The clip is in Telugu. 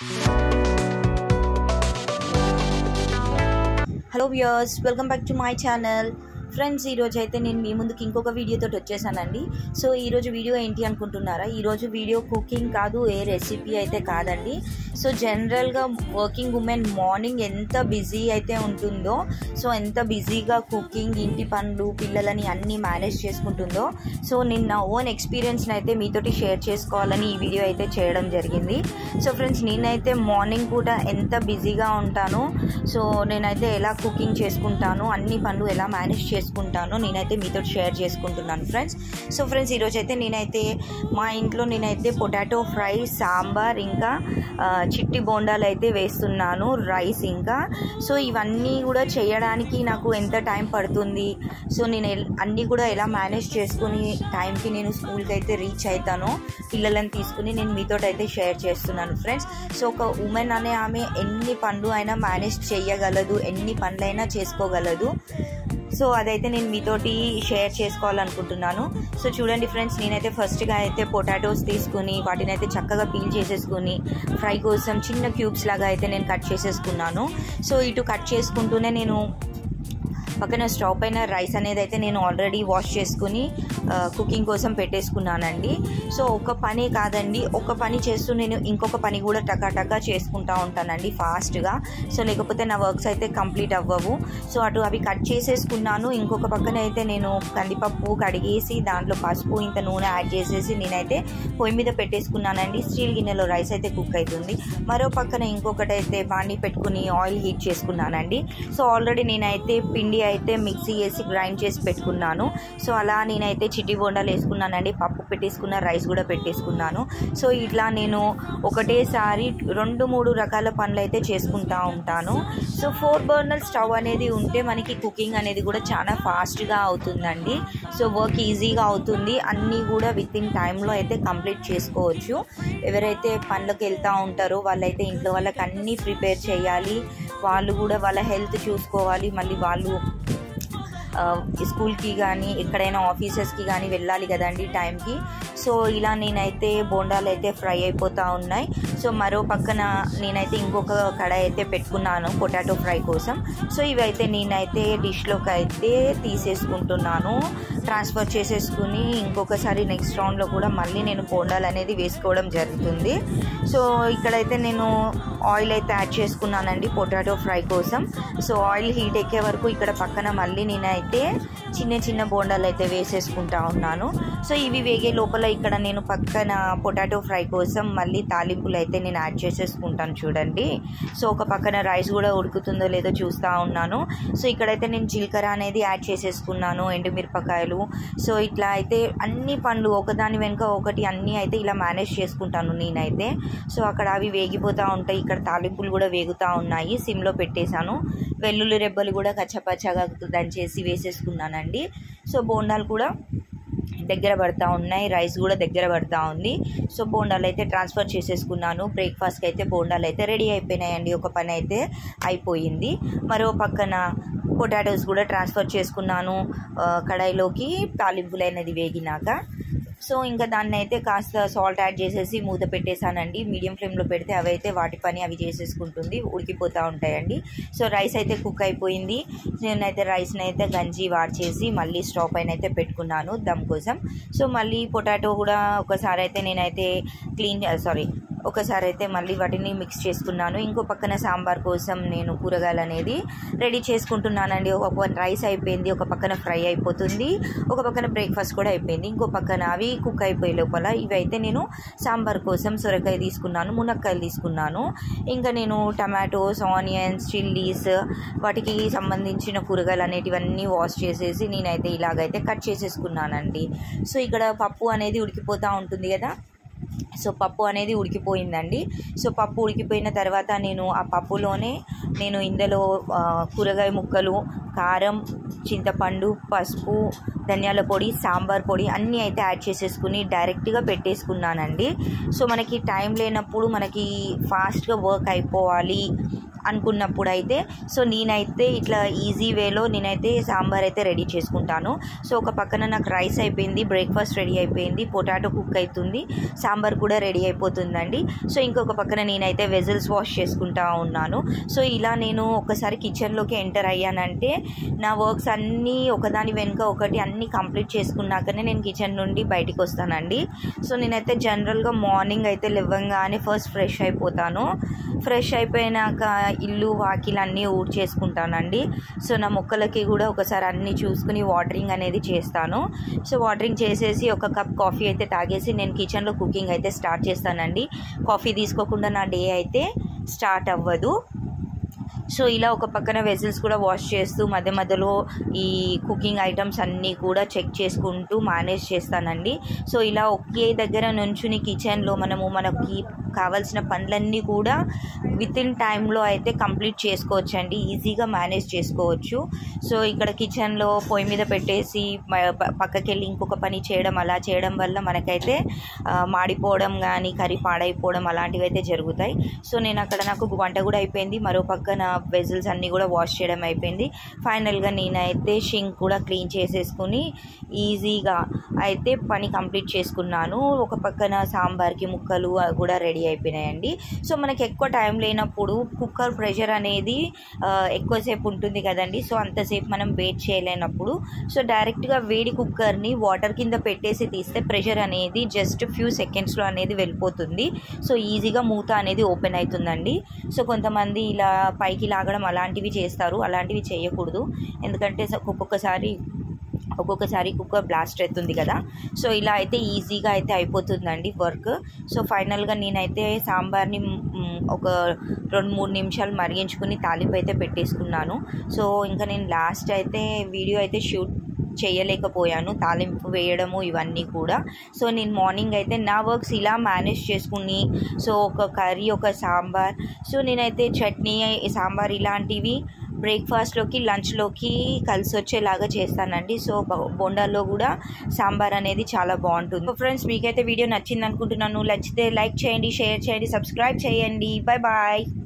hello viewers welcome back to my channel friends ఈరోజు అయితే నేను మీ ముందుకి ఇంకొక వీడియోతో వచ్చేసానండి సో ఈరోజు వీడియో ఏంటి అనుకుంటున్నారా ఈరోజు వీడియో కుకింగ్ కాదు ఏ రెసిపీ అయితే కాదండి సో జనరల్గా వర్కింగ్ ఉమెన్ మార్నింగ్ ఎంత బిజీ అయితే ఉంటుందో సో ఎంత బిజీగా కుకింగ్ ఇంటి పనులు పిల్లలని అన్నీ మేనేజ్ చేసుకుంటుందో సో నేను నా ఓన్ ఎక్స్పీరియన్స్ని అయితే మీతోటి షేర్ చేసుకోవాలని ఈ వీడియో అయితే చేయడం జరిగింది సో ఫ్రెండ్స్ నేనైతే మార్నింగ్ పూట ఎంత బిజీగా ఉంటానో సో నేనైతే ఎలా కుకింగ్ చేసుకుంటాను అన్ని పనులు ఎలా మేనేజ్ చేసుకుంటానో నేనైతే మీతో షేర్ చేసుకుంటున్నాను ఫ్రెండ్స్ సో ఫ్రెండ్స్ ఈరోజు అయితే నేనైతే మా ఇంట్లో నేనైతే పొటాటో ఫ్రై సాంబార్ ఇంకా ఆ, చిట్టి బోండాలు అయితే వేస్తున్నాను రైస్ ఇంకా సో ఇవన్నీ కూడా చేయడానికి నాకు ఎంత టైం పడుతుంది సో నేను ఎల్- అన్నీ కూడా ఎలా మేనేజ్ చేసుకుని టైంకి నేను స్కూల్కి అయితే రీచ్ అవుతానో పిల్లలని తీసుకుని నేను మీతో అయితే షేర్ చేస్తున్నాను ఫ్రెండ్స్ సో ఒక ఉమెన్ అనే ఆమె ఎన్ని పనులు అయినా మేనేజ్ చేయగలదు ఎన్ని పనులైనా చేసుకోగలదు సో అదైతే నేను మీతోటి షేర్ చేసుకోవాలనుకుంటున్నాను సో చూడండి ఫ్రెండ్స్ నేనైతే ఫస్ట్గా అయితే పొటాటోస్ తీసుకుని వాటిని అయితే చక్కగా పీల్ చేసేసుకుని ఫ్రై కోసం చిన్న క్యూబ్స్ లాగా అయితే నేను కట్ చేసేసుకున్నాను సో ఇటు కట్ చేసుకుంటూనే నేను పక్కన స్టవ్ పైన రైస్ అనేది అయితే నేను ఆల్రెడీ వాష్ చేసుకుని ఆ, కుకింగ్ కోసం పెట్టేసుకున్నానండి సో ఒక పని కాదండి ఒక పని చేస్తూ నేను ఇంకొక పని కూడా టకాటకా చేసుకుంటా ఉంటానండి ఫాస్ట్గా సో లేకపోతే నా వర్క్స్ అయితే కంప్లీట్ అవ్వవు సో అటు అవి కట్ చేసేసుకున్నాను ఇంకొక పక్కన అయితే నేను కందిపప్పు కడిగేసి దాంట్లో పసుపు ఇంత నూనె యాడ్ చేసేసి నేనైతే పొయ్యి మీద పెట్టేసుకున్నానండి స్టీల్ గిన్నెలో రైస్ అయితే కుక్ అవుతుంది మరో పక్కన ఇంకొకటి అయితే బాండి పెట్టుకుని ఆయిల్ హీట్ చేసుకున్నానండి సో ఆల్రెడీ నేనైతే పిండి అయితే మిక్సీ వేసి గ్రైండ్ చేసి పెట్టుకున్నాను సో అలా నేనైతే చిట్టి బోండాలు వేసుకున్నానండి పప్పు పెట్టేసుకున్న రైస్ కూడా పెట్టేసుకున్నాను సో ఇట్లా నేను ఒకటేసారి రెండు మూడు రకాల పనులు అయితే చేసుకుంటా ఉంటాను సో ఫోర్ బర్నర్ స్టవ్ అనేది ఉంటే మనకి కుకింగ్ అనేది కూడా చాలా ఫాస్ట్గా అవుతుందండి సో వర్క్ ఈజీగా అవుతుంది అన్నీ కూడా విత్ ఇన్ టైంలో అయితే కంప్లీట్ చేసుకోవచ్చు ఎవరైతే పనులకు వెళ్తూ ఉంటారో వాళ్ళైతే ఇంట్లో వాళ్ళకి అన్నీ ప్రిపేర్ చేయాలి వాళ్ళు కూడా వాళ్ళ హెల్త్ చూసుకోవాలి మళ్ళీ వాళ్ళు ఆ, స్కూల్కి కానీ ఎక్కడైనా ఆఫీసెస్కి కానీ వెళ్ళాలి కదండి టైంకి సో ఇలా నేనైతే బోండాలు అయితే ఫ్రై అయిపోతూ ఉన్నాయి సో మరో పక్కన నేనైతే ఇంకొక కడాయి అయితే పెట్టుకున్నాను పొటాటో ఫ్రై కోసం సో ఇవైతే నేనైతే డిష్లోకి అయితే తీసేసుకుంటున్నాను ట్రాన్స్ఫర్ చేసేసుకుని ఇంకొకసారి నెక్స్ట్ రౌండ్లో కూడా మళ్ళీ నేను బోండాలు అనేది వేసుకోవడం జరుగుతుంది సో ఇక్కడైతే నేను ఆయిల్ అయితే యాడ్ చేసుకున్నానండి పొటాటో ఫ్రై కోసం సో ఆయిల్ హీట్ ఎక్కే వరకు ఇక్కడ పక్కన మళ్ళీ నేనైతే చిన్న చిన్న బోండాలు అయితే వేసేసుకుంటా ఉన్నాను సో ఇవి వేగే లోపల ఇక్కడ నేను పక్కన పొటాటో ఫ్రై కోసం మళ్ళీ తాలింపులు అయితే నేను యాడ్ చేసేసుకుంటాను చూడండి సో ఒక పక్కన రైస్ కూడా ఉడుకుతుందో లేదో చూస్తూ ఉన్నాను సో ఇక్కడైతే నేను జీలకర్ర అనేది యాడ్ చేసేసుకున్నాను ఎండుమిరపకాయలు సో ఇట్లా అయితే అన్ని పండ్లు ఒకదాని వెనుక ఒకటి అన్నీ అయితే ఇలా మేనేజ్ చేసుకుంటాను నేనైతే సో అక్కడ అవి వేగిపోతూ ఉంటాయి ఇక్కడ తాలింపులు కూడా వేగుతూ ఉన్నాయి సిమ్లో పెట్టేశాను వెల్లుల్లి రెబ్బలు కూడా కచ్చపచ్చగా దంచేసి వేసేసుకున్నానండి సో బోండాలు కూడా దగ్గర పడతా ఉన్నాయి రైస్ కూడా దగ్గర పడతా ఉంది సో బోండాలు అయితే ట్రాన్స్ఫర్ చేసేసుకున్నాను బ్రేక్ఫాస్ట్కి అయితే బోండాలు అయితే రెడీ అయిపోయినాయండి ఒక పని అయితే అయిపోయింది మరో పక్కన పొటాటోస్ కూడా ట్రాన్స్ఫర్ చేసుకున్నాను ఆ, కడాయిలోకి తాలింపులు అనేది వేగినాక సో ఇంకా దాన్ని అయితే కాస్త సాల్ట్ యాడ్ చేసేసి మూత పెట్టేశానండి మీడియం ఫ్లేమ్లో పెడితే అవి అయితే వాటి పని అవి చేసేసుకుంటుంది ఉడికిపోతూ ఉంటాయండి సో రైస్ అయితే కుక్ అయిపోయింది నేనైతే రైస్ని అయితే గంజి వాడ్చేసి మళ్ళీ స్టవ్ పైన అయితే పెట్టుకున్నాను దమ్ కోసం సో మళ్ళీ పొటాటో కూడా ఒకసారి అయితే నేనైతే క్లీన్ సారీ ఒకసారి అయితే మళ్ళీ వాటిని మిక్స్ చేసుకున్నాను ఇంకో పక్కన సాంబార్ కోసం నేను కూరగాయలు అనేది రెడీ చేసుకుంటున్నానండి ఒక పక్కన రైస్ అయిపోయింది ఒక పక్కన ఫ్రై అయిపోతుంది ఒక పక్కన బ్రేక్ఫాస్ట్ కూడా అయిపోయింది ఇంకో పక్కన అవి కుక్ అయిపోయే లోపల ఇవైతే నేను సాంబార్ కోసం సొరకాయ తీసుకున్నాను మునక్కాయలు తీసుకున్నాను ఇంకా నేను టమాటోస్ ఆనియన్స్ చిల్లీస్ వాటికి సంబంధించిన కూరగాయలు అనేటివన్నీ వాష్ చేసేసి నేనైతే ఇలాగైతే కట్ చేసేసుకున్నానండి సో ఇక్కడ పప్పు అనేది ఉడికిపోతూ ఉంటుంది కదా సో పప్పు అనేది ఉడికిపోయిందండి సో పప్పు ఉడికిపోయిన తర్వాత నేను ఆ పప్పులోనే నేను ఇందులో ఆ, కూరగాయ ముక్కలు కారం చింతపండు పసుపు ధనియాల పొడి సాంబార్ పొడి అన్నీ అయితే యాడ్ చేసేసుకుని డైరెక్ట్గా పెట్టేసుకున్నానండి సో మనకి టైం లేనప్పుడు మనకి ఫాస్ట్గా వర్క్ అయిపోవాలి అనుకున్నప్పుడు అయితే సో నేనైతే ఇట్లా ఈజీ వేలో నేనైతే సాంబార్ అయితే రెడీ చేసుకుంటాను సో ఒక పక్కన నాకు రైస్ అయిపోయింది బ్రేక్ఫాస్ట్ రెడీ అయిపోయింది పొటాటో కుక్ అవుతుంది సాంబార్ కూడా రెడీ అయిపోతుందండి సో ఇంకొక పక్కన నేనైతే వెజల్స్ వాష్ చేసుకుంటా ఉన్నాను సో ఇలా నేను ఒకసారి కిచెన్లోకి ఎంటర్ అయ్యానంటే నా వర్క్స్ అన్నీ ఒకదాని వెనుక ఒకటి అన్నీ కంప్లీట్ చేసుకున్నాకనే నేను కిచెన్ నుండి బయటికి వస్తానండి సో నేనైతే జనరల్గా మార్నింగ్ అయితే లేవంగానే ఫస్ట్ ఫ్రెష్ అయిపోతాను ఫ్రెష్ అయిపోయినాక ఇల్లు వాకిలు అన్నీ ఊడ్చేసుకుంటానండి సో నా మొక్కలకి కూడా ఒకసారి అన్నీ చూసుకుని వాటరింగ్ అనేది చేస్తాను సో వాటరింగ్ చేసేసి ఒక కప్ కాఫీ అయితే తాగేసి నేను కిచెన్లో కుకింగ్ అయితే స్టార్ట్ చేస్తానండి కాఫీ తీసుకోకుండా నా డే అయితే స్టార్ట్ అవ్వదు సో ఇలా ఒక పక్కన వెజిల్స్ కూడా వాష్ చేస్తూ మధ్య మధ్యలో ఈ కుకింగ్ ఐటమ్స్ అన్నీ కూడా చెక్ చేసుకుంటూ మేనేజ్ చేస్తానండి సో ఇలా ఒకే దగ్గర నుంచుని కిచెన్లో మనము మనకి కావాల్సిన పనులన్నీ కూడా విత్ ఇన్ టైంలో అయితే కంప్లీట్ చేసుకోవచ్చు అండి ఈజీగా మేనేజ్ చేసుకోవచ్చు సో ఇక్కడ కిచెన్లో పొయ్యి మీద పెట్టేసి పక్కకి వెళ్ళి ఇంకొక పని చేయడం అలా చేయడం వల్ల మనకైతే మాడిపోవడం కానీ కర్రీ పాడైపోవడం అలాంటివి అయితే జరుగుతాయి సో నేను అక్కడ నాకు వంట కూడా అయిపోయింది మరో పక్కన వెజిల్స్ అన్నీ కూడా వాష్ చేయడం అయిపోయింది ఫైనల్గా నేనైతే షింక్ కూడా క్లీన్ చేసేసుకుని ఈజీగా అయితే పని కంప్లీట్ చేసుకున్నాను ఒక పక్కన సాంబార్కి ముక్కలు కూడా రెడీ అయిపోయినాయండి సో మనకి ఎక్కువ టైం లేనప్పుడు కుక్కర్ ప్రెషర్ అనేది ఎక్కువసేపు ఉంటుంది కదండి సో అంతసేపు మనం వెయిట్ చేయలేనప్పుడు సో డైరెక్ట్గా వేడి కుక్కర్ని వాటర్ కింద పెట్టేసి తీస్తే ప్రెషర్ అనేది జస్ట్ ఫ్యూ సెకండ్స్లో అనేది వెళ్ళిపోతుంది సో ఈజీగా మూత అనేది ఓపెన్ అవుతుందండి సో కొంతమంది ఇలా పైకి లాగడం అలాంటివి చేస్తారు అలాంటివి చేయకూడదు ఎందుకంటే ఒక్కొక్కసారి ఒక్కొక్కసారి కుక్కర్ బ్లాస్ట్ అవుతుంది కదా సో ఇలా అయితే ఈజీగా అయితే అయిపోతుందండి వర్క్ సో ఫైనల్గా నేనైతే సాంబార్ని ఒక రెండు మూడు నిమిషాలు మరిగించుకుని తాలింపు అయితే పెట్టేసుకున్నాను సో ఇంకా నేను లాస్ట్ అయితే వీడియో అయితే షూట్ చేయలేకపోయాను తాలింపు వేయడము ఇవన్నీ కూడా సో నేను మార్నింగ్ అయితే నా వర్క్స్ ఇలా మేనేజ్ చేసుకుని సో ఒక కర్రీ ఒక సాంబార్ సో నేనైతే చట్నీ సాంబార్ ఇలాంటివి బ్రేక్ఫాస్ట్లోకి లంచ్లోకి కలిసి వచ్చేలాగా చేస్తానండి సో బొండాల్లో కూడా సాంబార్ అనేది చాలా బాగుంటుంది ఫ్రెండ్స్ మీకైతే వీడియో నచ్చింది అనుకుంటున్నాను నచ్చితే లైక్ చేయండి షేర్ చేయండి సబ్స్క్రైబ్ చేయండి బాయ్ బాయ్